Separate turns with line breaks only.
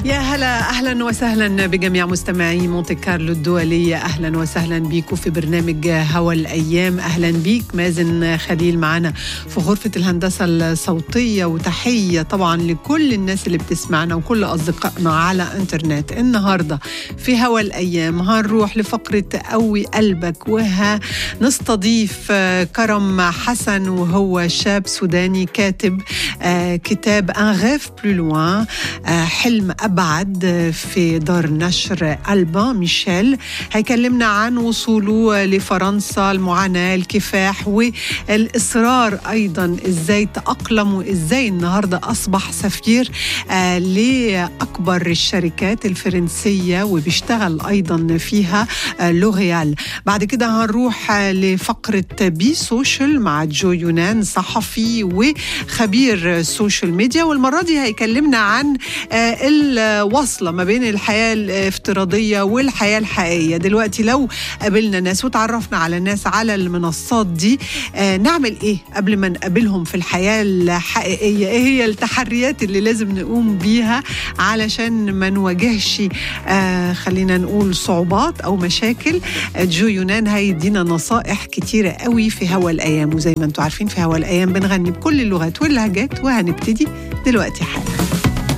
يا هلا اهلا وسهلا بجميع مستمعي مونتي كارلو الدوليه اهلا وسهلا بيكم في برنامج هوا الايام اهلا بيك مازن خليل معنا في غرفه الهندسه الصوتيه وتحيه طبعا لكل الناس اللي بتسمعنا وكل اصدقائنا على انترنت النهارده في هوا الايام هنروح لفقره قوي قلبك وهنستضيف كرم حسن وهو شاب سوداني كاتب كتاب ان غيف بلو لوان حلم أبعد في دار نشر ألبا ميشيل هيكلمنا عن وصوله لفرنسا المعاناة الكفاح والإصرار أيضا إزاي تأقلم وإزاي النهاردة أصبح سفير آه لأكبر الشركات الفرنسية وبيشتغل أيضا فيها آه لوريال بعد كده هنروح آه لفقرة بي سوشيال مع جو يونان صحفي وخبير سوشيال ميديا والمرة دي هيكلمنا عن الوصلة ما بين الحياة الافتراضية والحياة الحقيقية دلوقتي لو قابلنا ناس وتعرفنا على ناس على المنصات دي آه نعمل ايه قبل ما نقابلهم في الحياة الحقيقية ايه هي التحريات اللي لازم نقوم بيها علشان ما نواجهش آه خلينا نقول صعوبات او مشاكل آه جو يونان هيدينا نصائح كتيرة قوي في هوا الايام وزي ما انتم عارفين في هوا الايام بنغني بكل اللغات واللهجات وهنبتدي دلوقتي حالا